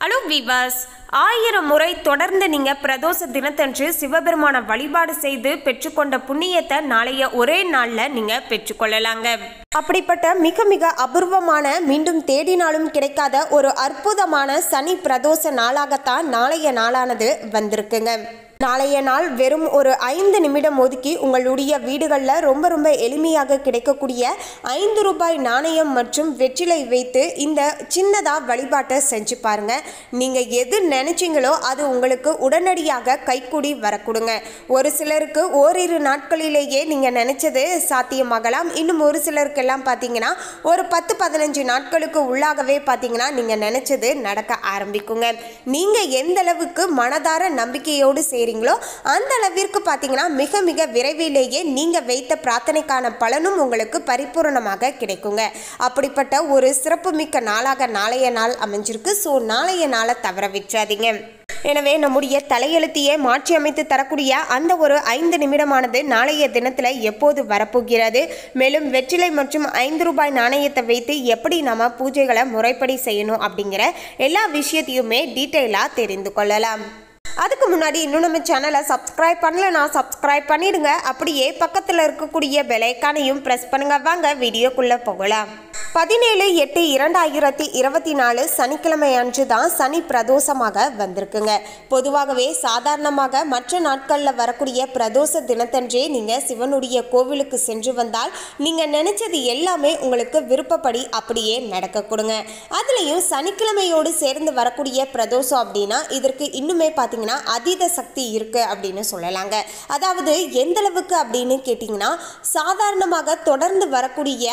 hello விவாஸ் ஆயிரம் முறை தொடர்ந்து நீங்க பிரதோஷ தினத்தன்று சிவபெருமான வழிபாடு செய்து பெற்றுக்கொண்ட புண்ணியத்தை நாளைய ஒரே நாள்ல நீங்க பெற்றுக்கொள்ளலாங்க அப்படிப்பட்ட மிக மிக அபூர்வமான மீண்டும் தேடினாலும் கிடைக்காத ஒரு அற்புதமான சனி பிரதோஷ நாளாகத்தான் நாளைய நாளானது வந்திருக்குங்க நாளைய நாள் வெறும் ஒரு ஐந்து நிமிடம் ஒதுக்கி உங்களுடைய வீடுகளில் ரொம்ப ரொம்ப எளிமையாக கிடைக்கக்கூடிய ஐந்து ரூபாய் நாணயம் மற்றும் வெற்றிலை வைத்து இந்த சின்னதாக வழிபாட்டை செஞ்சு பாருங்க நீங்கள் எது நினைச்சீங்களோ அது உங்களுக்கு உடனடியாக கைக்கூடி வரக்கூடுங்க ஒரு சிலருக்கு ஓரிரு நாட்களிலேயே நீங்கள் நினைச்சது சாத்தியமாகலாம் இன்னும் ஒரு சிலருக்கெல்லாம் பார்த்தீங்கன்னா ஒரு பத்து பதினஞ்சு நாட்களுக்கு உள்ளாகவே பார்த்தீங்கன்னா நீங்கள் நினைச்சது நடக்க ஆரம்பிக்குங்க நீங்கள் எந்த அளவுக்கு மனதார நம்பிக்கையோடு செய்கிறீங்களோ அந்த அளவிற்கு பார்த்தீங்கன்னா மிக மிக விரைவிலேயே நீங்கள் வைத்த பிரார்த்தனைக்கான பலனும் உங்களுக்கு பரிபூரணமாக கிடைக்குங்க அப்படிப்பட்ட ஒரு சிறப்புமிக்க நாளாக நாளைய நாள் அமைஞ்சிருக்கு ஸோ நாளைய நாளை தவற விட்டுறாதீங்க எனவே நம்முடைய தலையெழுத்தையே மாற்றி அமைத்து தரக்கூடிய அந்த ஒரு ஐந்து நிமிடமானது நாளைய தினத்தில் எப்போது வரப்போகிறது மேலும் வெற்றிலை மற்றும் ஐந்து ரூபாய் நாணயத்தை வைத்து எப்படி நம்ம பூஜைகளை முறைப்படி செய்யணும் அப்படிங்கிற எல்லா விஷயத்தையுமே டீட்டெயிலாக தெரிந்து கொள்ளலாம் அதுக்கு முன்னாடி இன்னும் நம்ம சேனலை சப்ஸ்கிரைப் பண்ணலனா சப்ஸ்கிரைப் பண்ணிடுங்க அப்படியே பக்கத்தில் இருக்கக்கூடிய பெலைக்கானையும் ப்ரெஸ் பண்ணுங்க வாங்க வீடியோக்குள்ளே போகலாம் பதினேழு எட்டு இரண்டாயிரத்தி இருபத்தி நாலு சனிக்கிழமை அன்று தான் சனி பிரதோஷமாக வந்திருக்குங்க பொதுவாகவே சாதாரணமாக மற்ற நாட்களில் வரக்கூடிய பிரதோஷ தினத்தன்றே நீங்கள் சிவனுடைய கோவிலுக்கு சென்று வந்தால் நீங்கள் நினைச்சது எல்லாமே உங்களுக்கு விருப்பப்படி அப்படியே நடக்க கொடுங்க அதுலேயும் சனிக்கிழமையோடு சேர்ந்து வரக்கூடிய பிரதோஷம் அப்படின்னா இதற்கு இன்னுமே பார்த்தீங்கன்னா அதீத சக்தி இருக்கு அப்படின்னு சொல்லலாங்க அதாவது எந்த அளவுக்கு அப்படின்னு கேட்டிங்கன்னா சாதாரணமாக தொடர்ந்து வரக்கூடிய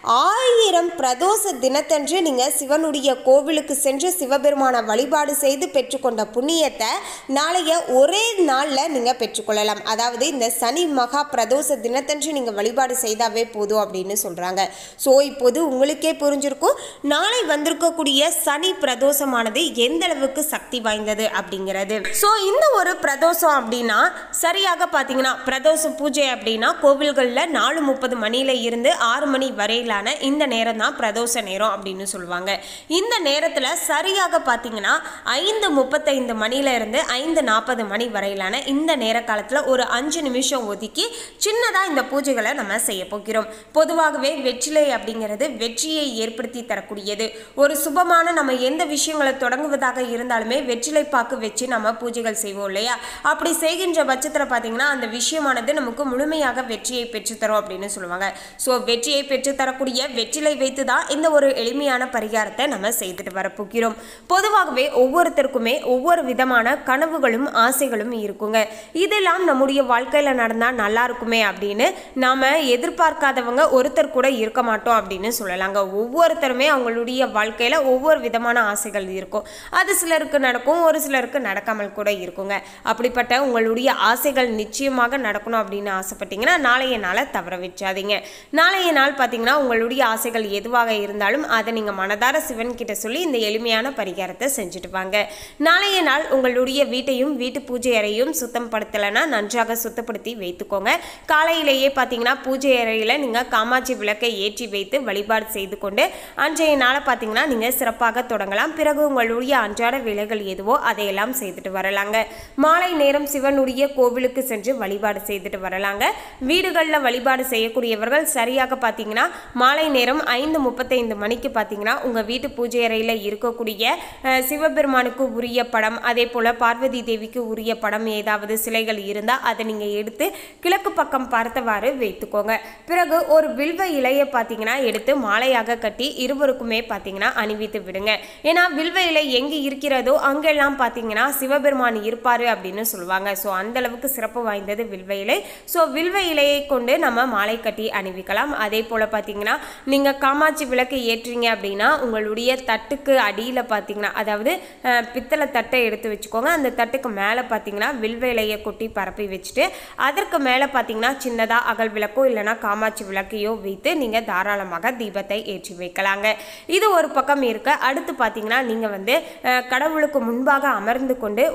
ஆயிரம் பிரதோஷ தினத்தன்று நீங்கள் சிவனுடைய கோவிலுக்கு சென்று சிவபெருமான வழிபாடு செய்து பெற்றுக்கொண்ட புண்ணியத்தை நாளைய ஒரே நாளில் நீங்கள் பெற்றுக்கொள்ளலாம் அதாவது இந்த சனி மகா பிரதோஷ தினத்தன்று நீங்கள் வழிபாடு செய்தாவே போதும் அப்படின்னு சொல்கிறாங்க ஸோ இப்போது உங்களுக்கே புரிஞ்சிருக்கும் நாளை வந்திருக்கக்கூடிய சனி பிரதோஷமானது எந்த அளவுக்கு சக்தி வாய்ந்தது அப்படிங்கிறது ஸோ இந்த ஒரு பிரதோஷம் அப்படின்னா சரியாக பார்த்தீங்கன்னா பிரதோஷ பூஜை அப்படின்னா கோவில்களில் நாலு முப்பது மணியில இருந்து ஆறு மணி வரையிலான இந்த நேரம் தான் பிரதோஷ நேரம் அப்படின்னு சொல்லுவாங்க இந்த நேரத்தில் சரியாக பார்த்தீங்கன்னா ஐந்து முப்பத்தைந்து மணியில இருந்து ஐந்து நாற்பது மணி வரையிலான இந்த நேர காலத்தில் ஒரு அஞ்சு நிமிஷம் ஒதுக்கி சின்னதாக இந்த பூஜைகளை நம்ம செய்ய போகிறோம் பொதுவாகவே வெற்றிலை அப்படிங்கிறது வெற்றியை ஏற்படுத்தி தரக்கூடியது ஒரு சுபமான நம்ம எந்த விஷயங்களை தொடங்குவதாக இருந்தாலுமே வெற்றிலை பாக்கு வச்சு நம்ம பூஜைகள் செய்வோம் இல்லையா அப்படி செய்கின்ற பட்சத்தில் பார்த்தீங்கன்னா அந்த விஷயமானது நமக்கு முழுமையாக வெற்றியை பெற்றுத்தரும் அப்படின்னு சொல்லுவாங்க ஸோ வெற்றியை பெற்றுத்தரக்கூடிய வெற்றிலை வைத்து தான் இந்த ஒரு எளிமையான பரிகாரத்தை நம்ம செய்துட்டு வரப்போகிறோம் பொதுவாகவே ஒவ்வொருத்தருக்குமே ஒவ்வொரு விதமான கனவுகளும் ஆசைகளும் இருக்குங்க இதெல்லாம் நம்முடைய வாழ்க்கையில் நடந்தால் நல்லா இருக்குமே அப்படின்னு நாம் எதிர்பார்க்காதவங்க ஒருத்தர் கூட இருக்க மாட்டோம் அப்படின்னு சொல்லலாங்க ஒவ்வொருத்தருமே அவங்களுடைய வாழ்க்கையில் ஒவ்வொரு விதமான ஆசைகள் இருக்கும் அது சிலருக்கு நடக்கும் ஒரு சிலருக்கு நடக்காமல் கூட இருக்குங்க அப்படிப்பட்ட உங்களுடைய ஆசைகள் நிச்சயமாக நடக்கணும் அப்படின்னு ஆசைப்பட்டீங்கன்னா நாளைய நாளை தவற வச்சாதீங்க நாளைய நாள் பார்த்தீங்கன்னா உங்களுடைய ஆசைகள் எதுவாக இருந்தாலும் அதை நீங்கள் மனதார சிவன் கிட்ட சொல்லி இந்த எளிமையான பரிகாரத்தை செஞ்சுட்டு வாங்க நாளைய நாள் உங்களுடைய வீட்டையும் வீட்டு பூஜை அறையும் சுத்தம் படுத்தலைன்னா நன்றாக சுத்தப்படுத்தி வைத்துக்கோங்க காலையிலேயே பார்த்தீங்கன்னா பூஜை அறையில் நீங்கள் காமாட்சி விளக்கை ஏற்றி வைத்து வழிபாடு செய்து கொண்டு அன்றைய நாளை பார்த்தீங்கன்னா நீங்கள் சிறப்பாக தொடங்கலாம் பிறகு உங்களுடைய அன்றாட வேலைகள் எதுவோ அதையெல்லாம் செய்துட்டு வரலாங்க மாலை நேரம் சிவனுடைய கோவிலுக்கு சென்று வழிபாடு செய்துட்டு வரலாங்க வீடுகளில் வழிபாடு செய்யக்கூடியவர்கள் சரியாக பார்த்தீங்கன்னா மாலை நேரம் ஐந்து முப்பத்தைந்து மணிக்கு பார்த்தீங்கன்னா உங்கள் வீட்டு பூஜை அறையில் இருக்கக்கூடிய அஹ், சிவபெருமானுக்கு உரிய படம் அதே போல் பார்வதி தேவிக்கு உரிய படம் ஏதாவது சிலைகள் இருந்தால் அதை நீங்கள் எடுத்து கிழக்கு பக்கம் பார்த்தவாறு வைத்துக்கோங்க பிறகு ஒரு வில்வ இலையை பார்த்தீங்கன்னா எடுத்து மாலையாக கட்டி இருவருக்குமே பார்த்தீங்கன்னா அணிவித்து விடுங்க ஏன்னா வில்வ இலை எங்கே இருக்கிறதோ அங்கெல்லாம் பார்த்தீங்கன்னா சிவபெருமான் இருப்பார் அப்படின்னு சொல்லுவாங்க ஸோ அந்த அளவுக்கு சிறப்பு வாய்ந்தது வில்வ இலை ஸோ வில்வ இலையை கொண்டு நம்ம மாலை கட்டி அணிவிக்கலாம் அதே போல் பார்த்தீங்கன்னா நீங்கள் காமாட்சி விளக்கு ஏற்றுறீங்க அப்படின்னா உங்களுடைய தட்டுக்கு அடியில் பார்த்தீங்கன்னா அதாவது அஹ், பித்தளை தட்டை எடுத்து வச்சுக்கோங்க அந்த தட்டுக்கு மேலே பார்த்தீங்கன்னா வில்வ இலையை கொட்டி பரப்பி வச்சுட்டு அதற்கு மேலே பார்த்தீங்கன்னா சின்னதாக அகல் விளக்கோ இல்லைன்னா காமாட்சி விளக்கையோ வைத்து நீங்கள் தாராளமாக தீபத்தை ஏற்றி வைக்கலாங்க இது ஒரு பக்கம் இருக்க அடுத்து பார்த்தீங்கன்னா நீங்கள் வந்து அஹ், கடவுளுக்கு முன்பாக அமர்ந்து கொண்டு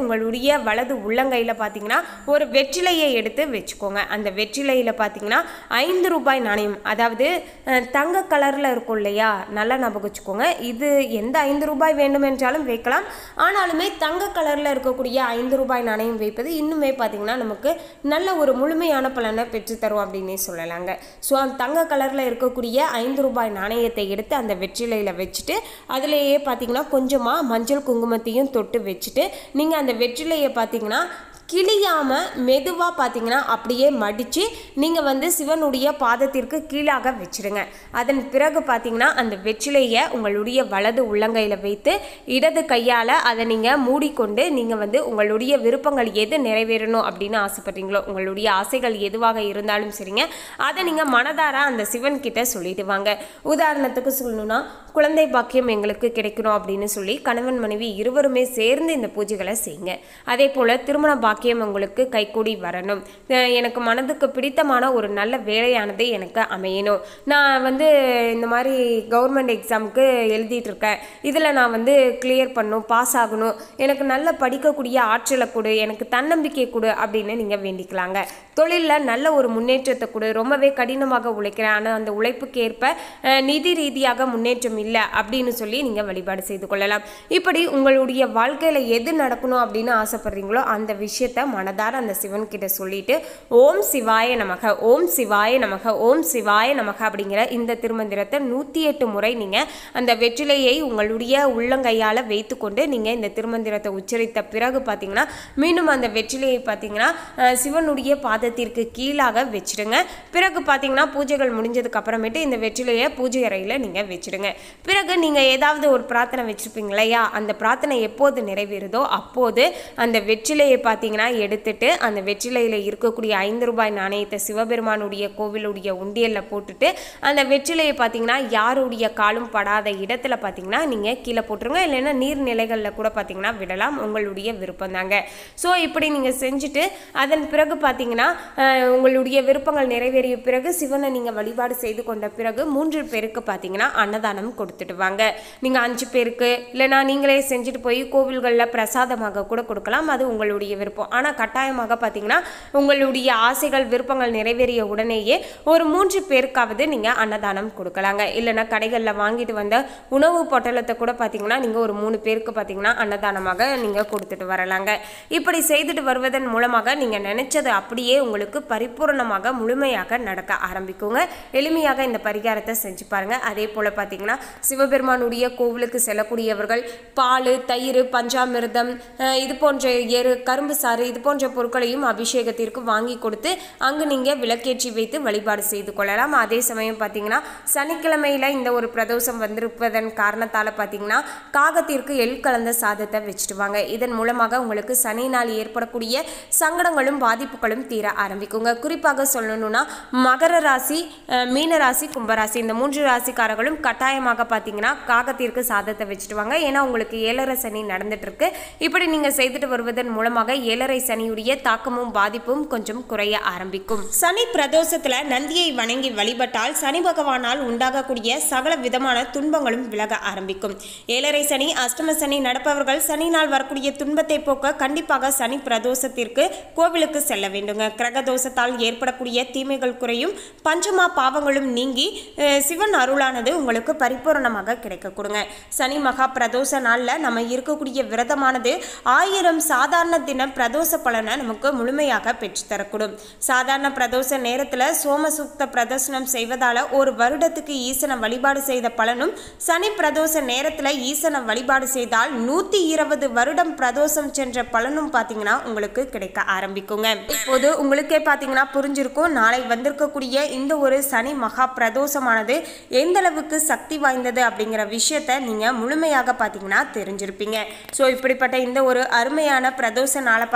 உங்களுடைய வலது உள்ளங்கையில் பார்த்தீங்கன்னா ஒரு வெற்றிலையை எடுத்து வச்சுக்கோங்க அந்த வெற்றிலையில் பார்த்தீங்கன்னா ஐந்து ரூபாய் நாணயம் அதாவது அஹ், தங்க கலரில் இருக்கும் இல்லையா நல்லா ஞாபகம் வச்சுக்கோங்க இது எந்த ஐந்து ரூபாய் வேண்டுமென்றாலும் வைக்கலாம் ஆனாலுமே தங்க கலரில் இருக்கக்கூடிய ஐந்து ரூபாய் நாணயம் வைப்பது இன்னுமே பார்த்தீங்கன்னா நமக்கு நல்ல ஒரு முழுமையான பலனை பெற்றுத்தரும் அப்படின்னே சொல்லலாங்க ஸோ அந்த தங்க கலரில் இருக்கக்கூடிய ஐந்து ரூபாய் நாணயத்தை எடுத்து அந்த வெற்றிலையில் வச்சுட்டு அதுலேயே பார்த்தீங்கன்னா கொஞ்சமாக மஞ்சள் குங்குமத்தையும் தொட்டு வச்சுட்டு நீங்கள் அந்த வெற்றிலையை பார்த்தீங்கன்னா கிளியாமல் மெதுவாக பார்த்தீங்கன்னா அப்படியே மடித்து நீங்கள் வந்து சிவனுடைய பாதத்திற்கு கீழாக வச்சிடுங்க அதன் பிறகு பார்த்தீங்கன்னா அந்த வெற்றிலையை உங்களுடைய வலது உள்ளங்கையில் வைத்து இடது கையால் அதை நீங்கள் மூடிக்கொண்டு நீங்கள் வந்து உங்களுடைய விருப்பங்கள் எது நிறைவேறணும் அப்படின்னு ஆசைப்படுறீங்களோ உங்களுடைய ஆசைகள் எதுவாக இருந்தாலும் சரிங்க அதை நீங்கள் மனதார அந்த சிவன் கிட்ட சொல்லிட்டு வாங்க உதாரணத்துக்கு சொல்லணும்னா குழந்தை பாக்கியம் எங்களுக்கு கிடைக்கணும் அப்படின்னு சொல்லி கணவன் மனைவி இருவருமே சேர்ந்து இந்த பூஜைகளை செய்யுங்க அதே போல் திருமண பாக்கியம் உங்களுக்கு கைகூடி வரணும் அஹ் எனக்கு மனதுக்கு பிடித்தமான ஒரு நல்ல வேலையானது எனக்கு அமையணும் நான் வந்து இந்த மாதிரி கவர்மெண்ட் எக்ஸாமுக்கு எழுதிட்டு இருக்கேன் இதில் நான் வந்து கிளியர் பண்ணும் பாஸ் ஆகணும் எனக்கு நல்ல படிக்கக்கூடிய ஆற்றலை கொடு எனக்கு தன்னம்பிக்கை கொடு அப்படின்னு நீங்கள் வேண்டிக்கலாங்க தொழிலில் நல்ல ஒரு முன்னேற்றத்தை கொடு ரொம்பவே கடினமாக உழைக்கிறேன் ஆனால் அந்த உழைப்புக்கு ஏற்ப அஹ், நிதி ரீதியாக முன்னேற்றம் இல்லை அப்படின்னு சொல்லி நீங்கள் வழிபாடு செய்து கொள்ளலாம் இப்படி உங்களுடைய வாழ்க்கையில் எது நடக்கணும் அப்படின்னு ஆசைப்படுறீங்களோ அந்த விஷயத்த மனதார அந்த சிவன் கிட்ட சொல்லிட்டு ஓம் சிவாய நமக ஓம் சிவாய நமக ஓம் சிவாய நமக அப்படிங்கிற இந்த திருமந்திரத்தை நூற்றி எட்டு முறை நீங்கள் அந்த வெற்றிலையை உங்களுடைய உள்ளங்கையால் வைத்துக்கொண்டு நீங்கள் இந்த திருமந்திரத்தை உச்சரித்த பிறகு பார்த்தீங்கன்னா மீண்டும் அந்த வெற்றிலையை பார்த்தீங்கன்னா அஹ், சிவனுடைய பாதத்திற்கு கீழாக வச்சிடுங்க பிறகு பார்த்தீங்கன்னா பூஜைகள் முடிஞ்சதுக்கு அப்புறமேட்டு இந்த வெற்றிலையை பூஜை அறையில் நீங்கள் வச்சிடுங்க பிறகு நீங்கள் ஏதாவது ஒரு பிரார்த்தனை வச்சுருப்பீங்க இல்லையா அந்த பிரார்த்தனை எப்போது நிறைவேறுதோ அப்போது அந்த வெற்றிலையை பார்த்தீங்கன்னா எடுத்துட்டு அந்த வெற்றிலையில் இருக்கக்கூடிய ஐந்து ரூபாய் நாணயத்தை சிவபெருமானுடைய கோவிலுடைய உண்டியலில் போட்டுட்டு அந்த வெற்றிலையை பார்த்தீங்கன்னா யாருடைய காலும் படாத இடத்துல பார்த்தீங்கன்னா நீங்கள் கீழே போட்டுருங்க இல்லைன்னா நீர்நிலைகளில் கூட பார்த்தீங்கன்னா விடலாம் உங்களுடைய விருப்பம் தாங்க ஸோ இப்படி நீங்கள் செஞ்சுட்டு அதன் பிறகு பார்த்தீங்கன்னா அஹ், உங்களுடைய விருப்பங்கள் நிறைவேறிய பிறகு சிவனை நீங்கள் வழிபாடு செய்து கொண்ட பிறகு மூன்று பேருக்கு பார்த்தீங்கன்னா அன்னதானம் கொடுத்துட்டு வாங்க நீங்கள் அஞ்சு பேருக்கு இல்லைனா நீங்களே செஞ்சுட்டு போய் கோவில்களில் பிரசாதமாக கூட கொடுக்கலாம் அது உங்களுடைய விருப்பம் ஆனால் கட்டாயமாக பார்த்தீங்கன்னா உங்களுடைய ஆசைகள் விருப்பங்கள் நிறைவேறிய உடனேயே ஒரு மூன்று பேருக்காவது நீங்கள் அன்னதானம் கொடுக்கலாங்க இல்லைன்னா கடைகளில் வாங்கிட்டு வந்த உணவு பொட்டலத்தை கூட பார்த்தீங்கன்னா நீங்கள் ஒரு மூணு பேருக்கு பார்த்தீங்கன்னா அன்னதானமாக நீங்கள் கொடுத்துட்டு வரலாங்க இப்படி செய்துட்டு வருவதன் மூலமாக நீங்கள் நினைச்சது அப்படியே உங்களுக்கு பரிபூரணமாக முழுமையாக நடக்க ஆரம்பிக்குங்க எளிமையாக இந்த பரிகாரத்தை செஞ்சு பாருங்க அதே போல் பார்த்தீங்கன்னா சிவபெருமானுடைய கோவிலுக்கு செல்லக்கூடியவர்கள் பால் தயிர் பஞ்சாமிர்தம் அஹ், இது போன்ற எரு கரும்பு சாறு இது போன்ற பொருட்களையும் அபிஷேகத்திற்கு வாங்கி கொடுத்து அங்கு நீங்கள் விளக்கேற்றி வைத்து வழிபாடு செய்து கொள்ளலாம் அதே சமயம் பார்த்தீங்கன்னா சனிக்கிழமையில் இந்த ஒரு பிரதோஷம் வந்திருப்பதன் காரணத்தால் பார்த்தீங்கன்னா காகத்திற்கு எள் கலந்த சாதத்தை வச்சுட்டு வாங்க இதன் மூலமாக உங்களுக்கு சனியினால் ஏற்படக்கூடிய சங்கடங்களும் பாதிப்புகளும் தீர ஆரம்பிக்குங்க குறிப்பாக சொல்லணும்னா மகர ராசி அஹ், மீன ராசி கும்பராசி இந்த மூன்று ராசிக்காரர்களும் கட்டாயமாக பார்த்தீங்கன்னா காகத்திற்கு சாதத்தை வச்சுட்டு வாங்க ஏன்னா உங்களுக்கு ஏழரை சனி நடந்துட்டு இருக்கு இப்படி நீங்கள் செய்துட்டு வருவதன் மூலமாக ஏழரை சனியுடைய தாக்கமும் பாதிப்பும் கொஞ்சம் குறைய ஆரம்பிக்கும் சனி பிரதோஷத்துல நந்தியை வணங்கி வழிபட்டால் சனி பகவானால் உண்டாகக்கூடிய சகல விதமான துன்பங்களும் விலக ஆரம்பிக்கும் ஏழரை சனி அஷ்டம சனி நடப்பவர்கள் சனினால் வரக்கூடிய துன்பத்தை போக்க கண்டிப்பாக சனி பிரதோஷத்திற்கு கோவிலுக்கு செல்ல வேண்டுங்க கிரக தோஷத்தால் ஏற்படக்கூடிய தீமைகள் குறையும் பஞ்சமா பாவங்களும் நீங்கி அஹ், சிவன் அருளானது உங்களுக்கு பரிபூரணமாக கிடைக்க கொடுங்க சனி மகா பிரதோஷ நாளில் நம்ம இருக்கக்கூடிய விரதமானது ஆயிரம் சாதாரண தின பிரதோஷ பலனை நமக்கு முழுமையாக பெற்றுத்தரக்கூடும் சாதாரண பிரதோஷ நேரத்தில் சோமசுக்த பிரதர்சனம் செய்வதால ஒரு வருடத்துக்கு ஈசனை வழிபாடு செய்த பலனும் சனி பிரதோஷ நேரத்தில் ஈசனை வழிபாடு செய்தால் நூற்றி இருபது வருடம் பிரதோஷம் சென்ற பலனும் பார்த்தீங்கன்னா உங்களுக்கு கிடைக்க ஆரம்பிக்குங்க இப்போது உங்களுக்கே பார்த்தீங்கன்னா புரிஞ்சிருக்கும் நாளை வந்திருக்கக்கூடிய இந்த ஒரு சனி மகா பிரதோஷமானது எந்த அளவுக்கு சக்தி வாய்ந்தது அப்படிங்கிற விஷயத்த நீங்கள் முழுமையாக பார்த்தீங்கன்னா தெரிஞ்சிருப்பீங்க ஸோ இப்படிப்பட்ட இந்த ஒரு அருமையான பிரதோஷ நாளை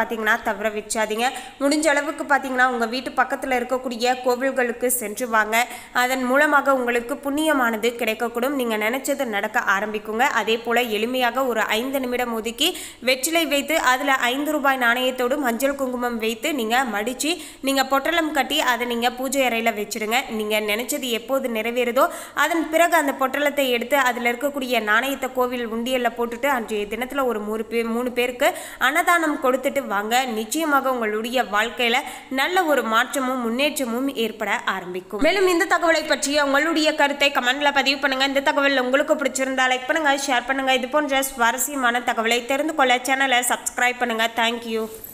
பார்த்தீங்கன்னா தவற வச்சாதீங்க முடிஞ்ச அளவுக்கு பார்த்தீங்கன்னா உங்கள் வீட்டு பக்கத்தில் இருக்கக்கூடிய கோவில்களுக்கு சென்று வாங்க அதன் மூலமாக உங்களுக்கு புண்ணியமானது கிடைக்கக்கூடும் நீங்கள் நினைச்சது நடக்க ஆரம்பிக்குங்க அதே போல் எளிமையாக ஒரு ஐந்து நிமிடம் ஒதுக்கி வெற்றிலை வைத்து அதில் ஐந்து ரூபாய் நாணயத்தோடு மஞ்சள் குங்குமம் வைத்து நீங்கள் மடித்து நீங்கள் பொட்டலம் கட்டி அதை நீங்கள் பூஜை அறையில் வச்சிடுங்க நீங்கள் நினைச்சது எப்போது நிறைவேறுதோ அதன் பிறகு அந்த பொட்டலத்தை எடுத்து அதில் இருக்கக்கூடிய நாணயத்தை கோவில் உண்டியலில் போட்டுட்டு அன்றைய தினத்தில் ஒரு மூணு பேர் மூணு பேருக்கு அன்னதானம் கொடுத்துட்டு வாங்க நிச்சயமாக உங்களுடைய வாழ்க்கையில் நல்ல ஒரு மாற்றமும் முன்னேற்றமும் ஏற்பட ஆரம்பிக்கும் மேலும் இந்த தகவலை பற்றிய உங்களுடைய கருத்தை கமெண்ட்ல பதிவு பண்ணுங்க இந்த தகவல் உங்களுக்கு பிடிச்சிருந்தா லைக் பண்ணுங்க ஷேர் பண்ணுங்க இது போன்ற சுவாரஸ்யமான தகவலை தெரிந்து கொள்ள சேனலை சப்ஸ்கிரைப் பண்ணுங்க தேங்க்யூ